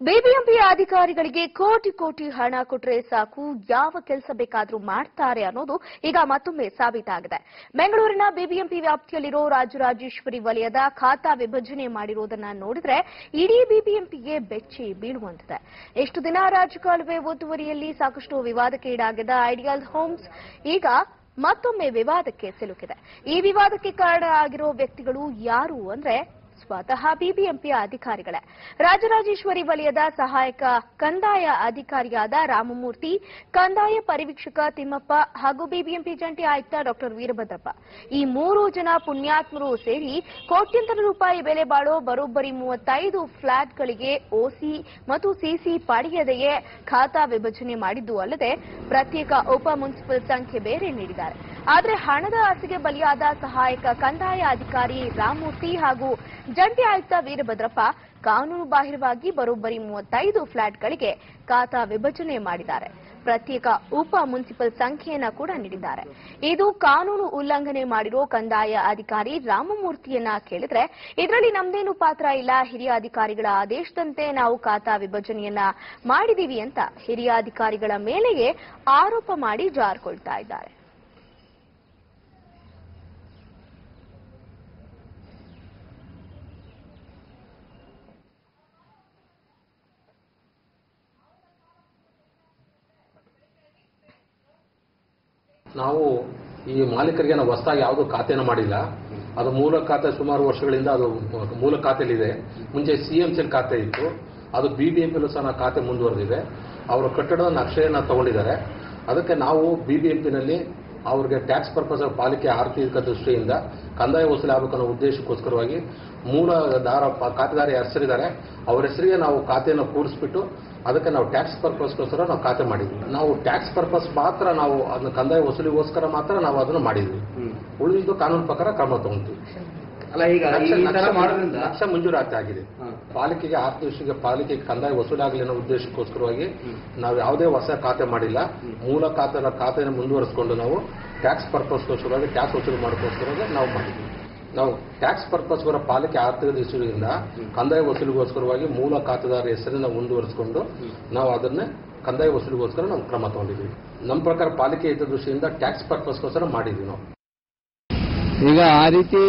BBMP ಅಧಿಕಾರಿಗಳಿಗೆ ಕೋಟಿ ಕೋಟಿ ಹಣ ಕೊಟ್ರೆ ಸಾಕು ಯಾವ ಕೆಲಸ ಬೇಕಾದ್ರೂ ಮಾಡ್ತಾರೆ ಅನ್ನೋದು ಈಗ ಮತ್ತೊಮ್ಮೆ ಸಾಬೀತಾಗಿದೆ ಬೆಂಗಳೂರಿನ ಬಿಬಿಎಂಪಿ ವ್ಯಾಪ್ತಿಯಲ್ಲಿರೋ ರಾಜರಾಜೇಶ್ವರಿ ವಲಯದ ಖಾತಾ ವಿಭಜನೆ ಮಾಡಿರೋದನ್ನ ನೋಡಿದ್ರೆ ಇಡೀ ಬಿಬಿಎಂಪಿಗೆ ಬೆಚ್ಚಿ ಬೀಳುವಂತಿದೆ ಎಷ್ಟು ದಿನ ರಾಜಕಾಲುವೆ ಒತ್ತುವರಿಯಲ್ಲಿ ಸಾಕಷ್ಟು ವಿವಾದಕ್ಕೆ ಈಡಾಗಿದ್ದ ಐಡಿಯಲ್ ಹೋಮ್ಸ್ ಈಗ ಮತ್ತೊಮ್ಮೆ ವಿವಾದಕ್ಕೆ ಸಿಲುಕಿದೆ ಈ ವಿವಾದಕ್ಕೆ ಕಾರಣ ಆಗಿರೋ ವ್ಯಕ್ತಿಗಳು ಯಾರು ಅಂದ್ರೆ ಸ್ವತಃ ಬಿಬಿಎಂಪಿಯ ಅಧಿಕಾರಿಗಳೇ ರಾಜರಾಜೇಶ್ವರಿ ವಲಯದ ಸಹಾಯಕ ಕಂದಾಯ ಅಧಿಕಾರಿಯಾದ ರಾಮಮೂರ್ತಿ ಕಂದಾಯ ಪರಿವೀಕ್ಷಕ ತಿಮ್ಮಪ್ಪ ಹಾಗೂ ಬಿಬಿಎಂಪಿ ಜಂಟಿ ಆಯುಕ್ತ ಡಾಕ್ಟರ್ ವೀರಭದ್ರಪ್ಪ ಈ ಮೂರು ಜನ ಪುಣ್ಯಾತ್ಮರು ಸೇರಿ ಕೋಟ್ಯಂತರ ರೂಪಾಯಿ ಬೆಲೆ ಬಾಳೋ ಬರೋಬ್ಬರಿ ಮೂವತ್ತೈದು ಫ್ಲಾಟ್ಗಳಿಗೆ ಓಸಿ ಮತ್ತು ಸಿಸಿ ಪಡೆಯದೆಯೇ ಖಾತಾ ವಿಭಜನೆ ಮಾಡಿದ್ದು ಅಲ್ಲದೆ ಪ್ರತ್ಯೇಕ ಉಪ ಮುನ್ಸಿಪಲ್ ಸಂಖ್ಯೆ ಬೇರೆ ನೀಡಿದ್ದಾರೆ ಆದರೆ ಹಣದ ಆಸೆಗೆ ಬಲಿಯಾದ ಸಹಾಯಕ ಕಂದಾಯ ಅಧಿಕಾರಿ ರಾಮಮೂರ್ತಿ ಹಾಗೂ ಜಂಟಿ ಆಯುಕ್ತ ವೀರಭದ್ರಪ್ಪ ಕಾನೂನು ಬಾಹಿರವಾಗಿ ಬರೋಬ್ಬರಿ ಮೂವತ್ತೈದು ಫ್ಲಾಟ್ಗಳಿಗೆ ಖಾತಾ ವಿಭಜನೆ ಮಾಡಿದ್ದಾರೆ ಪ್ರತ್ಯೇಕ ಉಪ ಮುನ್ಸಿಪಲ್ ಸಂಖ್ಯೆಯನ್ನ ಕೂಡ ನೀಡಿದ್ದಾರೆ ಇದು ಕಾನೂನು ಉಲ್ಲಂಘನೆ ಮಾಡಿರೋ ಕಂದಾಯ ಅಧಿಕಾರಿ ರಾಮಮೂರ್ತಿಯನ್ನ ಕೇಳಿದ್ರೆ ಇದರಲ್ಲಿ ನಮ್ದೇನು ಪಾತ್ರ ಇಲ್ಲ ಹಿರಿಯ ಅಧಿಕಾರಿಗಳ ಆದೇಶದಂತೆ ನಾವು ಖಾತಾ ವಿಭಜನೆಯನ್ನ ಮಾಡಿದೀವಿ ಅಂತ ಹಿರಿಯ ಅಧಿಕಾರಿಗಳ ಮೇಲೆಯೇ ಆರೋಪ ಮಾಡಿ ಜಾರ್ಕೊಳ್ತಾ ಇದ್ದಾರೆ ನಾವು ಈ ಮಾಲೀಕರಿಗೆ ನಾವು ಹೊಸದಾಗಿ ಯಾವುದೂ ಖಾತೆನ ಮಾಡಿಲ್ಲ ಅದು ಮೂಲ ಖಾತೆ ಸುಮಾರು ವರ್ಷಗಳಿಂದ ಅದು ಮೂಲ ಖಾತೆಯಲ್ಲಿದೆ ಮುಂಚೆ ಸಿ ಎಂ ಸಿಲ್ ಖಾತೆ ಇತ್ತು ಅದು ಬಿ ಬಿ ಎಂ ಸಹ ನಾವು ಖಾತೆ ಮುಂದುವರೆದಿದೆ ಅವರ ಕಟ್ಟಡದ ನಕ್ಷೆಯನ್ನು ತಗೊಂಡಿದ್ದಾರೆ ಅದಕ್ಕೆ ನಾವು ಬಿ ಬಿ ಎಂ ಪಿನಲ್ಲಿ ಅವ್ರಿಗೆ ಟ್ಯಾಕ್ಸ್ ಪರ್ಪಸ್ ಪಾಲಿಕೆ ಆರ್ಥಿಕ ದೃಷ್ಟಿಯಿಂದ ಕಂದಾಯ ವಸೂಲಿ ಆಗಬೇಕು ಅನ್ನೋ ಉದ್ದೇಶಕ್ಕೋಸ್ಕರವಾಗಿ ಮೂಲ ದಾರ ಪ- ಖಾತೆದಾರ ಹೆಸರಿದ್ದಾರೆ ಅವ್ರ ಹೆಸರಿಗೆ ನಾವು ಖಾತೆಯನ್ನು ಕೂಡಿಸ್ಬಿಟ್ಟು ಅದಕ್ಕೆ ನಾವು ಟ್ಯಾಕ್ಸ್ ಪರ್ಪಸ್ಗೋಸ್ಕರ ನಾವು ಖಾತೆ ಮಾಡಿದ್ವಿ ನಾವು ಟ್ಯಾಕ್ಸ್ ಪರ್ಪಸ್ ಮಾತ್ರ ನಾವು ಅದನ್ನ ಕಂದಾಯ ವಸೂಲಿಗೋಸ್ಕರ ಮಾತ್ರ ನಾವು ಅದನ್ನು ಮಾಡಿದ್ವಿ ಉಳಿದಿದ್ದು ಕಾನೂನು ಪ್ರಕಾರ ಕ್ರಮ ತಗೊಂತೀವಿ ಅಲ್ಲ ಈಗ ಈ ತರ ಮಾಡೋದ್ರಿಂದ ಲಕ್ಷ ಮಂಜೂರಾತಿ ಆಗಿದೆ ಹಾ. ಪಾಲಿಕೆಗೆ ಆರ್ಥಿಕ ಪಾಲಿಕೆಗೆ ಕಂದಾಯ ವಸೂಲಾಗಲಿ ಅನ್ನೋ ಉದ್ದೇಶಕ್ಕೋಸ್ಕರವಾಗಿ ನಾವು ಯಾವುದೇ ಹೊಸ ಖಾತೆ ಮಾಡಿಲ್ಲ ಮೂಲ ಖಾತೆನ ಖಾತೆನ ಮುಂದುವರಿಸಿಕೊಂಡು ನಾವು ಟ್ಯಾಕ್ಸ್ ಪರ್ಪಸ್ಗೋಸ್ಕರವಾಗಿ ಟ್ಯಾಕ್ಸ್ ವಸೂಲಿ ಮಾಡೋಕ್ಕೋಸ್ಕರವಾಗಿ ನಾವು ಮಾಡಿದ್ವಿ ನಾವು ಟ್ಯಾಕ್ಸ್ ಪರ್ಪಸ್ಗೋರ ಪಾಲಿಕೆ ಆರ್ಥಿಕ ದೃಷ್ಟಿಯಿಂದ ಕಂದಾಯ ವಸೂಲಿಗೋಸ್ಕರವಾಗಿ ಮೂಲ ಖಾತೆದಾರ ಹೆಸರನ್ನ ಮುಂದುವರಿಸಿಕೊಂಡು ನಾವು ಅದನ್ನೇ ಕಂದಾಯ ವಸೂಲಿಗೋಸ್ಕರ ನಾವು ಕ್ರಮ ತಗೊಂಡಿದ್ವಿ ನಮ್ಮ ಪ್ರಕಾರ ಪಾಲಿಕೆ ಹಿತದೃಷ್ಟಿಯಿಂದ ಟ್ಯಾಕ್ಸ್ ಪರ್ಪಸ್ಗೋಸ್ಕರ ಮಾಡಿದ್ವಿ ನಾವು ಈಗ ಆ ರೀತಿ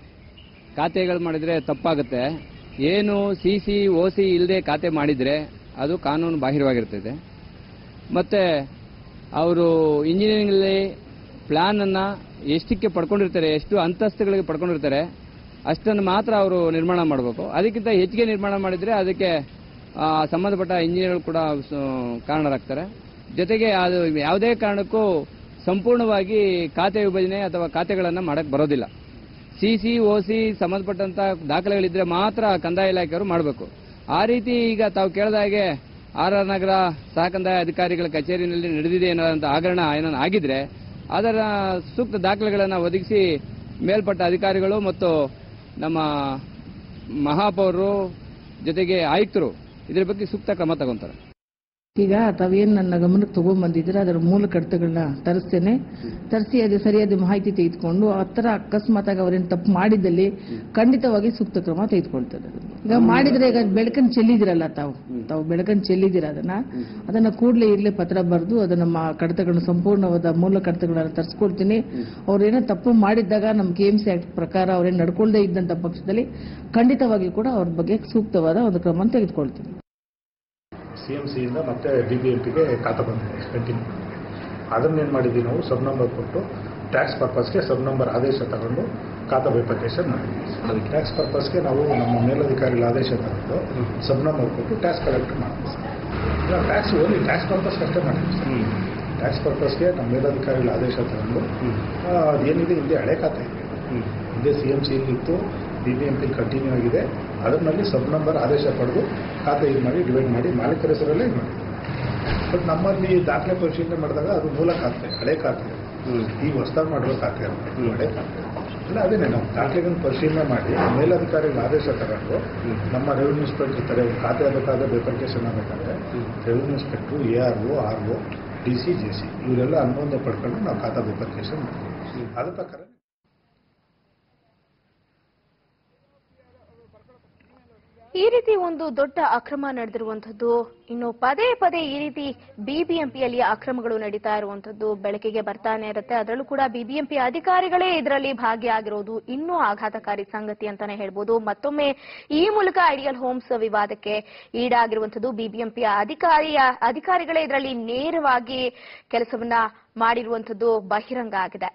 ಖಾತೆಗಳು ಮಾಡಿದ್ರೆ ತಪ್ಪಾಗುತ್ತೆ ಏನು ಸಿ ಸಿ ಓ ಸಿ ಇಲ್ಲದೆ ಖಾತೆ ಮಾಡಿದ್ರೆ ಅದು ಕಾನೂನು ಬಾಹಿರವಾಗಿರ್ತದೆ ಮತ್ತೆ ಅವರು ಇಂಜಿನಿಯರಿಂಗಲ್ಲಿ ಪ್ಲಾನ್ ಅನ್ನ ಎಷ್ಟಕ್ಕೆ ಪಡ್ಕೊಂಡಿರ್ತಾರೆ ಎಷ್ಟು ಅಂತಸ್ತುಗಳಿಗೆ ಪಡ್ಕೊಂಡಿರ್ತಾರೆ ಅಷ್ಟನ್ನು ಮಾತ್ರ ಅವರು ನಿರ್ಮಾಣ ಮಾಡಬೇಕು ಅದಕ್ಕಿಂತ ಹೆಚ್ಚಿಗೆ ನಿರ್ಮಾಣ ಮಾಡಿದ್ರೆ ಅದಕ್ಕೆ ಆ, ಸಂಬಂಧಪಟ್ಟ ಇಂಜಿನಿಯರ್ಗಳು ಕೂಡ ಸ- ಕಾರಣರಾಗ್ತಾರೆ ಜೊತೆಗೆ ಅದು ಯಾವುದೇ ಕಾರಣಕ್ಕೂ ಸಂಪೂರ್ಣವಾಗಿ ಖಾತೆ ವಿಭಜನೆ ಅಥವಾ ಖಾತೆಗಳನ್ನು ಮಾಡಕ್ಕೆ ಬರೋದಿಲ್ಲ ಸಿ ಸಿ ಓ ಸಿ ಸಂಬಂಧಪಟ್ಟಂತ ದಾಖಲೆಗಳಿದ್ರೆ ಮಾತ್ರ ಕಂದಾಯ ಇಲಾಖೆಯವರು ಮಾಡಬೇಕು ಆ ರೀತಿ ಈಗ ತಾವು ಕೇಳಿದ ಹಾಗೆ ಆರ್ ಆರ್ ನಗರ ಸಹ ಕಂದಾಯ ಅಧಿಕಾರಿಗಳ ಕಚೇರಿನಲ್ಲಿ ನಡೆದಿದೆ ಅನ್ನೋದಂತ ಹಗರಣ ಏನಾದ್ರು ಆಗಿದ್ರೆ ಅದರ ಸೂಕ್ತ ದಾಖಲೆಗಳನ್ನು ಒದಗಿಸಿ ಮೇಲ್ಪಟ್ಟ ಅಧಿಕಾರಿಗಳು ಮತ್ತು ನಮ್ಮ ಮಹಾಪೌರರು ಜೊತೆಗೆ ಆಯುಕ್ತರು ಇದರ ಬಗ್ಗೆ ಸೂಕ್ತ ಕ್ರಮ ತಗೊಂತಾರೆ ಈಗ ತಾವೇನು ನನ್ನ ಗಮನಕ್ಕೆ ತಗೊಂಡ್ಬಂದಿದ್ರೆ ಅದರ ಮೂಲ ಕಡತಗಳನ್ನ ತರಿಸ್ತೇನೆ ತರಿಸಿ ಅದು ಸರಿಯಾದ ಮಾಹಿತಿ ತೆಗೆದುಕೊಂಡು ಆ ಥರ ಅಕಸ್ಮಾತ್ ಆಗಿ ಅವ್ರೇನು ತಪ್ಪು ಮಾಡಿದಲ್ಲಿ ಖಂಡಿತವಾಗಿ ಸೂಕ್ತ ಕ್ರಮ ತೆಗೆದುಕೊಳ್ತಾರೆ ಈಗ ಮಾಡಿದ್ರೆ ಈಗ ಬೆಳಕನ್ನು ಚೆಲ್ಲಿದಿರಲ್ಲ ತಾವು ತಾವು ಬೆಳಕನ್ನು ಚೆಲ್ಲಿದಿರ ಅದನ್ನ ಅದನ್ನ ಕೂಡಲೇ ಇರ್ಲಿ ಪತ್ರ ಬರೆದು ಅದನ್ನ ಮಾ- ಕಡತಗಳನ್ನ ಸಂಪೂರ್ಣವಾದ ಮೂಲ ಕಡತಗಳನ್ನ ತರಿಸ್ಕೊಡ್ತೀನಿ ಅವ್ರೇನೋ ತಪ್ಪು ಮಾಡಿದ್ದಾಗ ನಮ್ಮ ಕೆ ಎಂ ಸಿ ಆಕ್ಟ್ ಪ್ರಕಾರ ಅವ್ರೇನು ನಡ್ಕೊಳ್ದೇ ಇದ್ದಂಥ ಪಕ್ಷದಲ್ಲಿ ಖಂಡಿತವಾಗಿ ಕೂಡ ಅವ್ರ ಬಗ್ಗೆ ಸೂಕ್ತವಾದ ಒಂದು ಕ್ರಮ ತೆಗೆದುಕೊಳ್ತೀನಿ ಸಿ ಎಮ್ ಸಿಯಿಂದ ಮತ್ತೆ ಡಿ ಬಿ ಎಂ ಪಿಗೆ ಖಾತಾ ಬಂದಿದೆ ಕಂಟಿನ್ಯೂ ಅದನ್ನೇನು ಮಾಡಿದ್ವಿ ನಾವು ಸಬ್ ನಂಬರ್ ಕೊಟ್ಟು ಟ್ಯಾಕ್ಸ್ ಪರ್ಪಸ್ಗೆ ಸಬ್ ನಂಬರ್ ಆದೇಶ ತಗೊಂಡು ಖಾತಾ ಬೈಫರ್ಕೇಷನ್ ಮಾಡಿದ್ವಿ ಅದಕ್ಕೆ ಟ್ಯಾಕ್ಸ್ ಪರ್ಪಸ್ಗೆ ನಾವು ನಮ್ಮ ಮೇಲಧಿಕಾರಿಗಳ ಆದೇಶ ತಗೊಂಡು ಸಬ್ ನಂಬರ್ ಕೊಟ್ಟು ಟ್ಯಾಕ್ಸ್ ಕಲೆಕ್ಟ್ ಮಾಡಿದ್ವಿ ಸರ್ ಟ್ಯಾಕ್ಸ್ ಓನ್ಲಿ ಟ್ಯಾಕ್ಸ್ ಪರ್ಪಸ್ಗೆ ಅಷ್ಟೇ ಮಾಡಿದ್ವಿ ಸರ್ ಟ್ಯಾಕ್ಸ್ ಪರ್ಪಸ್ಗೆ ನಮ್ಮ ಮೇಲಧಿಕಾರಿಗಳ ಆದೇಶ ತಗೊಂಡು ಆ, ಅದೇನಿದೆ ಹಿಂದೆ ಹಳೆ ಖಾತೆ ಇದೆ ಹಿಂದೆ ಸಿ ಎಮ್ ಸಿ ಇತ್ತು B B M P continue ಆಗಿದೆ ಅದರಲ್ಲಿ ಸಬ್ ನಂಬರ್ ಆದೇಶ ಪಡೆದು ಖಾತೆ ಇದು ಮಾಡಿ ಡಿವೈಡ್ ಮಾಡಿ ಮಾಲೀಕರ ಹೆಸರಲ್ಲೇ ಇದು ಮಾಡಿ ಬಟ್ ನಮ್ಮಲ್ಲಿ ದಾಖಲೆ ಪರಿಶೀಲನೆ ಮಾಡಿದಾಗ ಅದು ಮೂಲ ಖಾತೆ ಹಳೆ ಖಾತೆ ಈಗ ಹೊಸದಾಗಿ ಮಾಡಿರೋ ಖಾತೆ ಅಲ್ಲ ಇದು ಹಳೆ ಖಾತೆ ಇಲ್ಲ ಅದೇನೆ ನಾವು ದಾಖಲೆಗಳನ್ನು ಪರಿಶೀಲನೆ ಮಾಡಿ ಮೇಲಧಿಕಾರಿಗಳ ಆದೇಶ ತಗೊಂಡು ನಮ್ಮ ರೆವಿನ್ಯೂ ಇನ್ಸ್ಪೆಕ್ಟರ್ ಇರ್ತಾರೆ ಒಂದು ಖಾತೆ ಆಗಬೇಕಾದ್ರೆ ಬೇಕಾದ್ರೆ ಆಗಬೇಕಾದ್ರೆ revenue inspector A R O R O D C J C ಇವರೆಲ್ಲ ಅನುಮೋದನೆ ಪಡ್ಕೊಂಡು ನಾವು ಖಾತಾ ಬೇಕಾದ್ರೆ ಮಾಡ್ತೀವಿ ಅದ್ರ ಪ್ರಕಾರ ಈ ರೀತಿ ಒಂದು ದೊಡ್ಡ ಅಕ್ರಮ ನಡೆದಿರುವಂತದ್ದು ಇನ್ನು ಪದೇ ಪದೇ ಈ ರೀತಿ ಬಿಬಿಎಂಪಿಯಲ್ಲಿ ಅಕ್ರಮಗಳು ನಡೀತಾ ಇರುವಂತದ್ದು ಬೆಳಕಿಗೆ ಬರ್ತಾನೆ ಇರುತ್ತೆ ಅದರಲ್ಲೂ ಕೂಡ ಬಿಬಿಎಂಪಿ ಅಧಿಕಾರಿಗಳೇ ಇದರಲ್ಲಿ ಭಾಗಿಯಾಗಿರೋದು ಇನ್ನೂ ಆಘಾತಕಾರಿ ಸಂಗತಿ ಅಂತಾನೆ ಹೇಳ್ಬೋದು ಮತ್ತೊಮ್ಮೆ ಈ ಮೂಲಕ ಐಡಿಯಲ್ ಹೋಮ್ಸ್ ವಿವಾದಕ್ಕೆ ಈಡಾಗಿರುವಂತದ್ದು ಬಿಬಿಎಂಪಿಯ ಅಧಿಕಾರಿಯ ಅಧಿಕಾರಿಗಳೇ ಇದರಲ್ಲಿ ನೇರವಾಗಿ ಕೆಲಸವನ್ನ ಮಾಡಿರುವಂತದ್ದು ಬಹಿರಂಗ ಆಗಿದೆ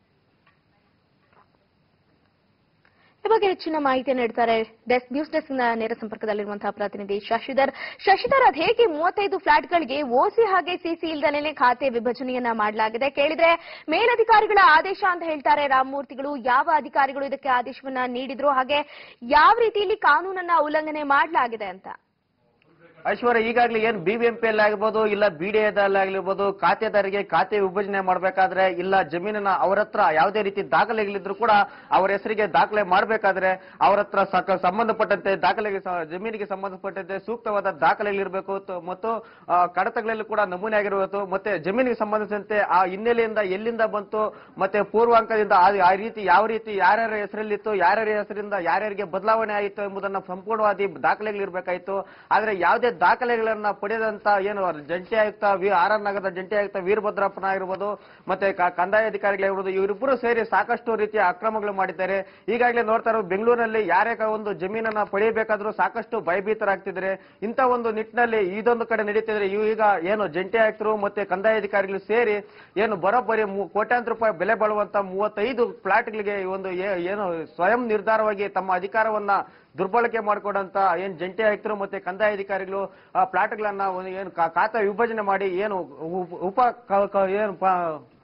ಈ ಬಗ್ಗೆ ಹೆಚ್ಚಿನ ಮಾಹಿತಿ ನೀಡ್ತಾರೆ ಡೆಸ್ಕ್ ನ್ಯೂಸ್ ಡೆಸ್ಕ್ ನ ನೇರ ಸಂಪರ್ಕದಲ್ಲಿರುವಂತಹ ಪ್ರತಿನಿಧಿ ಶಶಿಧರ್ ಶಶಿಧರ್ ಅದ್ ಹೇಗೆ ಮೂವತ್ತೈದು ಫ್ಲಾಟ್ಗಳಿಗೆ ಓಸಿ ಹಾಗೆ ಸಿಸಿ ಇಲ್ದನೇ ಖಾತೆ ವಿಭಜನೆಯನ್ನ ಮಾಡಲಾಗಿದೆ ಕೇಳಿದ್ರೆ ಮೇಲಧಿಕಾರಿಗಳ ಆದೇಶ ಅಂತ ಹೇಳ್ತಾರೆ ರಾಮಮೂರ್ತಿಗಳು ಯಾವ ಅಧಿಕಾರಿಗಳು ಇದಕ್ಕೆ ಆದೇಶವನ್ನ ನೀಡಿದ್ರು ಹಾಗೆ ಯಾವ ರೀತಿಯಲ್ಲಿ ಕಾನೂನನ್ನ ಉಲ್ಲಂಘನೆ ಮಾಡಲಾಗಿದೆ ಅಂತ ಐಶ್ವರ್ಯ ಈಗಾಗಲೇ ಏನ್ ಬಿಬಿಎಂಪಿ ಅಲ್ಲಿ ಆಗಿರ್ಬೋದು ಇಲ್ಲ ಬಿಡಿಎದಲ್ಲಿ ಆಗಿರ್ಬೋದು ಖಾತೆದಾರರಿಗೆ ಖಾತೆ ವಿಭಜನೆ ಮಾಡಬೇಕಾದ್ರೆ ಇಲ್ಲ ಜಮೀನನ್ನ ಅವ್ರ ಹತ್ರ ಯಾವುದೇ ರೀತಿ ದಾಖಲೆಗಳಿದ್ರು ಕೂಡ ಅವ್ರ ಹೆಸರಿಗೆ ದಾಖಲೆ ಮಾಡಬೇಕಾದ್ರೆ ಅವ್ರ ಹತ್ರ ಸಕ- ಸಂಬಂಧಪಟ್ಟಂತೆ ದಾಖಲೆಗೆ ಸ- ಜಮೀನಿಗೆ ಸಂಬಂಧಪಟ್ಟಂತೆ ಸೂಕ್ತವಾದ ದಾಖಲೆಗಳಿರಬೇಕು ಮತ್ತು ಆ, ಕಡತಗಳಲ್ಲಿ ಕೂಡ ನಮೂನೆ ಆಗಿರಬೇಕು ಮತ್ತೆ ಜಮೀನಿಗೆ ಸಂಬಂಧಿಸಿದಂತೆ ಆ ಹಿನ್ನೆಲೆಯಿಂದ ಎಲ್ಲಿಂದ ಬಂತು ಮತ್ತೆ ಪೂರ್ವಾಂಕದಿಂದ ಆ ಆ ರೀತಿ ಯಾವ ರೀತಿ ಯಾರ್ಯಾರ ಹೆಸರಲ್ಲಿತ್ತು ಯಾರ್ಯಾರ ಹೆಸರಿಂದ ಯಾರ್ಯಾರಿಗೆ ಬದಲಾವಣೆ ಆಯಿತು ಎಂಬುದನ್ನ ಸಂಪೂರ್ಣವಾದಿ ದಾಖಲೆಗಳಿರ್ಬೇಕಾಯ್ತು ಆದ್ರೆ ಯಾವುದೇ ದಾಖಲೆಗಳನ್ನ ಪಡೆದಂತ ಏನು ಜಂಟಿ ಆಯುಕ್ತ ವಿ ಆರ್ ಆರ್ ನಗರದ ಜಂಟಿ ಆಯುಕ್ತ ವೀರಭದ್ರಪ್ಪನ ಆಗಿರ್ಬೋದು ಮತ್ತೆ ಕ- ಕಂದಾಯ ಅಧಿಕಾರಿಗಳಿರ್ಬೋದು ಇವರಿಬ್ಬರು ಸೇರಿ ಸಾಕಷ್ಟು ರೀತಿಯ ಅಕ್ರಮಗಳು ಮಾಡಿದ್ದಾರೆ ಈಗಾಗಲೇ ನೋಡ್ತಾ ಇರೋ ಬೆಂಗಳೂರಿನಲ್ಲಿ ಯಾರೇ ಕ- ಒಂದು ಜಮೀನನ್ನ ಪಡೆಯಬೇಕಾದ್ರೂ ಸಾಕಷ್ಟು ಭಯಭೀತರಾಗ್ತಿದ್ದಾರೆ ಇಂಥ ಒಂದು ನಿಟ್ಟಿನಲ್ಲಿ ಇದೊಂದು ಕಡೆ ನಡೀತಿದ್ರೆ ಇವು ಈಗ ಏನು ಜಂಟಿ ಆಯುಕ್ತರು ಮತ್ತೆ ಕಂದಾಯ ಅಧಿಕಾರಿಗಳು ಸೇರಿ ಏನು ಬರೋಬ್ಬರಿ ಮೂ- ಕೋಟ್ಯಾಂತರ ರೂಪಾಯಿ ಬೆಲೆ ಬಾಳುವಂತ ಮೂವತ್ತೈದು ಫ್ಲಾಟ್ಗಳಿಗೆ ಈ ಒಂದು ಏ- ಏನು ಸ್ವಯಂ ನಿರ್ಧಾರವಾಗಿ ತಮ್ಮ ಅಧಿಕಾರವನ್ನ ದುರ್ಬಳಕೆ ಮಾಡಿಕೊಂಡಂತ ಏನ್ ಜಂಟಿ ಆಯುಕ್ತರು ಮತ್ತೆ ಕಂದಾಯ ಅಧಿಕಾರಿಗಳು ಆ ಫ್ಲಾಟ್ಗಳನ್ನ ಒಂದು ಏನು ಕಾ- ಖಾತಾ ವಿಭಜನೆ ಮಾಡಿ ಏನು ಉಪ- ಉಪ ಕ- ಕ- ಏನು ಪ-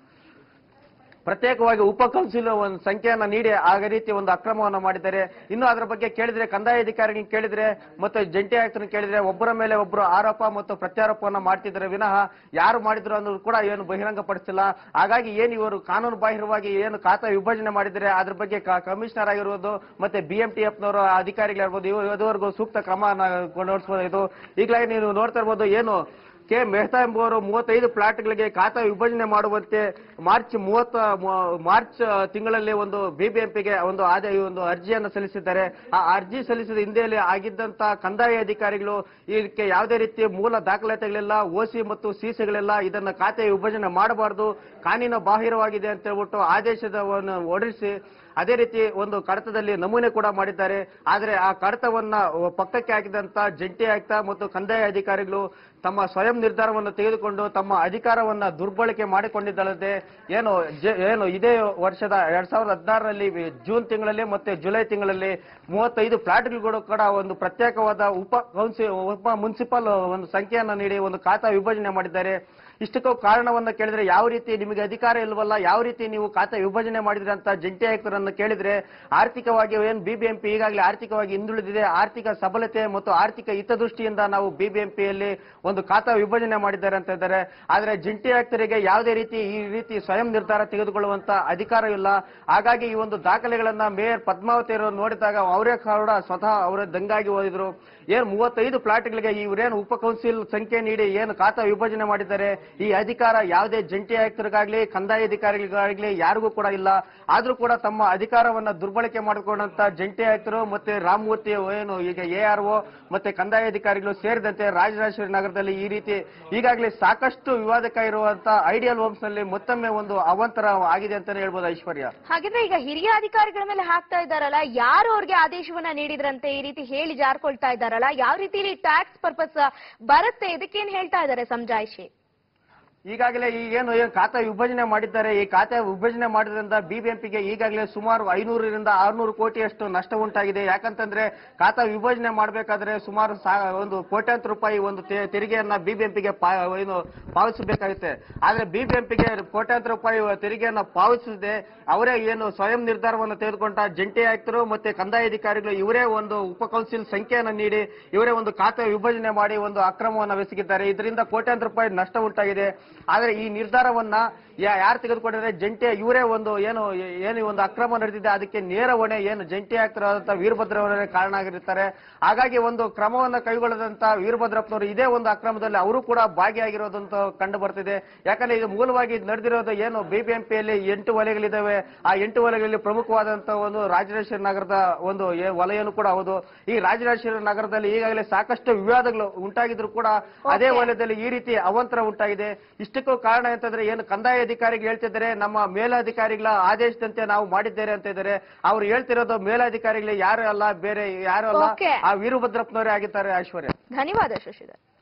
ಪ್ರತ್ಯೇಕವಾಗಿ ಉಪ ಕೌನ್ಸಿಲ್ ಒಂದು ಸಂಖ್ಯೆಯನ್ನ ನೀಡಿ ಆ ರೀತಿ ಒಂದು ಅಕ್ರಮವನ್ನ ಮಾಡಿದ್ದಾರೆ ಇನ್ನು ಅದರ ಬಗ್ಗೆ ಕೇಳಿದ್ರೆ ಕಂದಾಯ ಅಧಿಕಾರಿಗಳನ್ನ ಕೇಳಿದ್ರೆ ಮತ್ತು ಜಂಟಿ ಆಯುಕ್ತರನ್ನ ಕೇಳಿದ್ರೆ ಒಬ್ಬರ ಮೇಲೆ ಒಬ್ಬರು ಆರೋಪ ಮತ್ತು ಪ್ರತ್ಯಾರೋಪವನ್ನ ಮಾಡ್ತಿದ್ದಾರೆ ವಿನಃ ಯಾರು ಮಾಡಿದ್ರು ಅನ್ನೋದು ಕೂಡ ಏನು ಬಹಿರಂಗಪಡಿಸಿಲ್ಲ ಹಾಗಾಗಿ ಏನು ಇವರು ಕಾನೂನು ಬಾಹಿರವಾಗಿ ಏನು ಖಾತಾ ವಿಭಜನೆ ಮಾಡಿದರೆ ಅದ್ರ ಬಗ್ಗೆ ಕ- ಕಮಿಷನರ್ ಆಗಿರ್ಬೋದು ಮತ್ತೆ ಬಿ ಎಂ ಟಿ ಎಫ್ನವರು ಅಧಿಕಾರಿಗಳಿರ್ಬೋದು ಇವರು ಇದುವರೆಗೂ ಸೂಕ್ತ ಕ್ರಮವನ್ನು ಇದು ಈಗಲಾಗಿ ನೀವು ನೋಡ್ತಾ ಇರ್ಬೋದು ಏನು ಕೆ ಮೆಹ್ತಾ ಎಂಬುವರು ಮೂವತ್ತೈದು ಫ್ಲಾಟ್ಗಳಿಗೆ ಖಾತಾ ವಿಭಜನೆ ಮಾಡುವಂತೆ ಮಾರ್ಚ್ ಮೂವತ್ತ ಮು- ಮಾರ್ಚ್ ತಿಂಗಳಲ್ಲಿ ಒಂದು ಬಿಬಿಎಂಪಿಗೆ ಒಂದು ಆದ ಒಂದು ಅರ್ಜಿಯನ್ನು ಸಲ್ಲಿಸಿದ್ದಾರೆ ಆ ಅರ್ಜಿ ಸಲ್ಲಿಸಿದ ಹಿಂದೆಯಲ್ಲಿ ಆಗಿದ್ದಂತ ಕಂದಾಯ ಅಧಿಕಾರಿಗಳು ಇದಕ್ಕೆ ಯಾವುದೇ ರೀತಿಯ ಮೂಲ ದಾಖಲಾತಿಗಳಿಲ್ಲ ಓಸಿ ಮತ್ತು ಸಿಸಿಗಳಿಲ್ಲ ಇದನ್ನ ಖಾತೆ ವಿಭಜನೆ ಮಾಡಬಾರದು ಕಾನೂನು ಬಾಹಿರವಾಗಿದೆ ಅಂತ ಹೇಳ್ಬಿಟ್ಟು ಆದೇಶವನ್ನು ಹೊರಡಿಸಿ ಅದೇ ರೀತಿ ಒಂದು ಕಡತದಲ್ಲಿ ನಮೂನೆ ಕೂಡ ಮಾಡಿದ್ದಾರೆ ಆದರೆ ಆ ಕಡತವನ್ನ ಪಕ್ಕಕ್ಕೆ ಹಾಕಿದಂತ ಜಂಟಿ ಆಯುಕ್ತ ಮತ್ತು ಕಂದಾಯ ಅಧಿಕಾರಿಗಳು ತಮ್ಮ ಸ್ವಯಂ ನಿರ್ಧಾರವನ್ನು ತೆಗೆದುಕೊಂಡು ತಮ್ಮ ಅಧಿಕಾರವನ್ನ ದುರ್ಬಳಕೆ ಮಾಡಿಕೊಂಡಿದ್ದಲ್ಲದೆ ಏನು ಜೆ- ಏನು ಇದೇ ವರ್ಷದ ಎರಡ್ ಸಾವಿರದ ಹದಿನಾರರಲ್ಲಿ ಜೂನ್ ತಿಂಗಳಲ್ಲಿ ಮತ್ತೆ ಜುಲೈ ತಿಂಗಳಲ್ಲಿ ಮೂವತ್ತೈದು ಫ್ಲಾಟ್ಗಳು ಕೂಡ ಒಂದು ಪ್ರತ್ಯೇಕವಾದ ಉಪ ಕೌನ್ಸಿಲ್ ಉಪ ಮುನ್ಸಿಪಲ್ ಒಂದು ಸಂಖ್ಯೆಯನ್ನ ನೀಡಿ ಒಂದು ಖಾತಾ ವಿಭಜನೆ ಮಾಡಿದ್ದಾರೆ ಇಷ್ಟಕ್ಕೂ ಕಾರಣವನ್ನ ಕೇಳಿದ್ರೆ ಯಾವ ರೀತಿ ನಿಮಗೆ ಅಧಿಕಾರ ಇಲ್ವಲ್ಲ ಯಾವ ರೀತಿ ನೀವು ಖಾತೆ ವಿಭಜನೆ ಮಾಡಿದ್ರಿ ಅಂತ ಜಂಟಿ ಆಯುಕ್ತರನ್ನು ಕೇಳಿದ್ರೆ ಆರ್ಥಿಕವಾಗಿ ಏನ್ ಬಿಬಿಎಂಪಿ ಈಗಾಗಲೇ ಆರ್ಥಿಕವಾಗಿ ಹಿಂದುಳಿದಿದೆ ಆರ್ಥಿಕ ಸಬಲತೆ ಮತ್ತು ಆರ್ಥಿಕ ಹಿತದೃಷ್ಟಿಯಿಂದ ನಾವು ಬಿಬಿಎಂಪಿಯಲ್ಲಿ ಒಂದು ಖಾತಾ ವಿಭಜನೆ ಮಾಡಿದ್ದಾರೆ ಅಂತ ಇದ್ದಾರೆ ಆದ್ರೆ ಜಂಟಿ ಆಯುಕ್ತರಿಗೆ ಯಾವುದೇ ರೀತಿ ಈ ರೀತಿ ಸ್ವಯಂ ನಿರ್ಧಾರ ತೆಗೆದುಕೊಳ್ಳುವಂತ ಅಧಿಕಾರ ಇಲ್ಲ ಹಾಗಾಗಿ ಈ ಒಂದು ದಾಖಲೆಗಳನ್ನ ಮೇಯರ್ ಪದ್ಮಾವತಿ ಅವರು ನೋಡಿದಾಗ ಅವರೇ ಕೂಡ ಸ್ವತಃ ಅವರೇ ದಂಗಾಗಿ ಓದಿದ್ರು ಏನ್ ಮೂವತ್ತೈದು ಫ್ಲಾಟ್ಗಳಿಗೆ ಇವರೇನು ಉಪ ಕೌನ್ಸಿಲ್ ಸಂಖ್ಯೆ ನೀಡಿ ಏನು ಖಾತಾ ವಿಭಜನೆ ಮಾಡಿದ್ದಾರೆ ಈ ಅಧಿಕಾರ ಯಾವುದೇ ಜಂಟಿ ಆಯುಕ್ತರಿಗಾಗ್ಲಿ ಕಂದಾಯ ಅಧಿಕಾರಿಗಳಿಗಾಗ್ಲಿ ಯಾರಿಗೂ ಕೂಡ ಇಲ್ಲ ಆದ್ರೂ ಕೂಡ ತಮ್ಮ ಅಧಿಕಾರವನ್ನ ದುರ್ಬಳಕೆ ಮಾಡಿಕೊಂಡಂತ ಜಂಟಿ ಆಯುಕ್ತರು ಮತ್ತೆ ರಾಮಮೂರ್ತಿ ಏನು ಈಗ ಎ ಆರ್ ಒ ಮತ್ತೆ ಕಂದಾಯ ಅಧಿಕಾರಿಗಳು ಸೇರಿದಂತೆ ರಾಜರಾಜೇಶ್ವರಿ ನಗರದಲ್ಲಿ ಈ ರೀತಿ ಈಗಾಗಲೇ ಸಾಕಷ್ಟು ವಿವಾದಕ ಇರುವಂತ ಐಡಿಯಲ್ ಹೋಮ್ಸ್ ನಲ್ಲಿ ಮತ್ತೊಮ್ಮೆ ಒಂದು ಅವಾಂತರ ಆಗಿದೆ ಅಂತಾನೆ ಹೇಳ್ಬೋದು ಐಶ್ವರ್ಯ ಹಾಗಿದ್ರೆ ಈಗ ಹಿರಿಯ ಅಧಿಕಾರಿಗಳ ಮೇಲೆ ಹಾಕ್ತಾ ಇದ್ದಾರಲ್ಲ ಯಾರು ಅವ್ರಿಗೆ ಆದೇಶವನ್ನ ನೀಡಿದ್ರಂತೆ ಈ ರೀತಿ ಹೇಳಿ ಜಾರ್ಕೊಳ್ತಾ ಇದ್ದಾರಲ್ಲ ಯಾವ ರೀತಿಲಿ ಟ್ಯಾಕ್ಸ್ ಪರ್ಪಸ್ ಬರುತ್ತೆ ಇದಕ್ಕೇನ್ ಹೇಳ್ತಾ ಇದ್ದಾರೆ ಸಮಜಾಯಿಷಿ ಈಗಾಗಲೇ ಈ ಏನು ಏನು ಖಾತೆ ವಿಭಜನೆ ಮಾಡಿದ್ದಾರೆ ಈ ಖಾತೆ ವಿಭಜನೆ ಮಾಡಿದ್ರಿಂದ ಬಿಬಿಎಂಪಿಗೆ ಈಗಾಗಲೇ ಸುಮಾರು ಐನೂರರಿಂದ ಆರ್ನೂರು ಕೋಟಿಯಷ್ಟು ನಷ್ಟ ಉಂಟಾಗಿದೆ ಯಾಕಂತಂದ್ರೆ ಖಾತಾ ವಿಭಜನೆ ಮಾಡಬೇಕಾದ್ರೆ ಸುಮಾರು ಸಾ- ಒಂದು ಕೋಟ್ಯಾಂತರ ರೂಪಾಯಿ ಒಂದು ತೆ- ತೆರಿಗೆಯನ್ನ ಬಿಬಿಎಂಪಿಗೆ ಏನು ಪಾವತಿಸಬೇಕಾಗುತ್ತೆ ಆದ್ರೆ ಬಿಬಿಎಂಪಿಗೆ ಕೋಟ್ಯಾಂತರ ರೂಪಾಯಿ ತೆರಿಗೆಯನ್ನ ಪಾವತಿಸದೆ ಅವರೇ ಏನು ಸ್ವಯಂ ನಿರ್ಧಾರವನ್ನು ತೆಗೆದುಕೊಂಡ ಜಂಟಿ ಆಯುಕ್ತರು ಮತ್ತೆ ಕಂದಾಯ ಅಧಿಕಾರಿಗಳು ಇವರೇ ಒಂದು ಉಪ ಕೌನ್ಸಿಲ್ ಸಂಖ್ಯೆಯನ್ನು ನೀಡಿ ಇವರೇ ಒಂದು ಖಾತೆ ವಿಭಜನೆ ಮಾಡಿ ಒಂದು ಅಕ್ರಮವನ್ನು ಬೆಸಗಿದ್ದಾರೆ ಇದರಿಂದ ಕೋಟ್ಯಾಂತರ ರೂಪಾಯಿ ನಷ್ಟ ಉಂಟಾಗಿದೆ ಆದ್ರೆ ಈ ನಿರ್ಧಾರವನ್ನ ಯಾ- ಯಾರು ತೆಗೆದುಕೊಂಡಿದ್ರೆ ಜಂಟಿ ಇವರೇ ಒಂದು ಏನು ಏನು ಈ ಒಂದು ಅಕ್ರಮ ನಡೆದಿದೆ ಅದಕ್ಕೆ ನೇರ ಹೊಣೆ ಏನು ಜಂಟಿ ಆಯುಕ್ತರಾದಂತಹ ವೀರಭದ್ರವರೇ ಕಾರಣ ಆಗಿರ್ತಾರೆ ಹಾಗಾಗಿ ಒಂದು ಕ್ರಮವನ್ನ ಕೈಗೊಳ್ಳದಂತ ವೀರಭದ್ರಪ್ಪನವರು ಇದೇ ಒಂದು ಅಕ್ರಮದಲ್ಲಿ ಅವರು ಕೂಡ ಭಾಗಿಯಾಗಿರೋದಂತ ಕಂಡು ಬರ್ತಿದೆ ಯಾಕಂದ್ರೆ ಇದು ಮೂಲವಾಗಿ ಇದು ನಡೆದಿರೋದು ಏನು ಬಿಬಿಎಂಪಿಯಲ್ಲಿ ಎಂಟು ವಲಯಗಳಿದ್ದಾವೆ ಆ ಎಂಟು ವಲಯಗಳಲ್ಲಿ ಪ್ರಮುಖವಾದಂತಹ ಒಂದು ರಾಜರಾಜೇಶ್ವರಿ ನಗರದ ಒಂದು ಏ- ವಲಯನೂ ಕೂಡ ಹೌದು ಈ ರಾಜರಾಜೇಶ್ವರಿ ನಗರದಲ್ಲಿ ಈಗಾಗಲೇ ಸಾಕಷ್ಟು ವಿವಾದಗಳು ಉಂಟಾಗಿದ್ರು ಕೂಡ ಅದೇ ವಲಯದಲ್ಲಿ ಈ ರೀತಿ ಅವಂತರ ಉಂಟಾಗಿದೆ ಇಷ್ಟಕ್ಕೂ ಕಾರಣ ಅಂತಂದ್ರೆ ಏನು ಕಂದಾಯ ಅಧಿಕಾರಿಗೆ ಹೇಳ್ತಿದ್ದಾರೆ ನಮ್ಮ ಮೇಲಧಿಕಾರಿಗಳ ಆದೇಶದಂತೆ ನಾವು ಮಾಡಿದ್ದೇವೆ ಅಂತ ಇದ್ದಾರೆ ಅವ್ರು ಹೇಳ್ತಿರೋದು ಮೇಲಧಿಕಾರಿಗಳು ಯಾರು ಅಲ್ಲ ಬೇರೆ ಯಾರು ಅಲ್ಲ Okay. ಆ ವೀರಭದ್ರಪ್ಪನವರೇ ಆಗಿದ್ದಾರೆ ಐಶ್ವರ್ಯ ಧನ್ಯವಾದ ಶಶಿಧರ್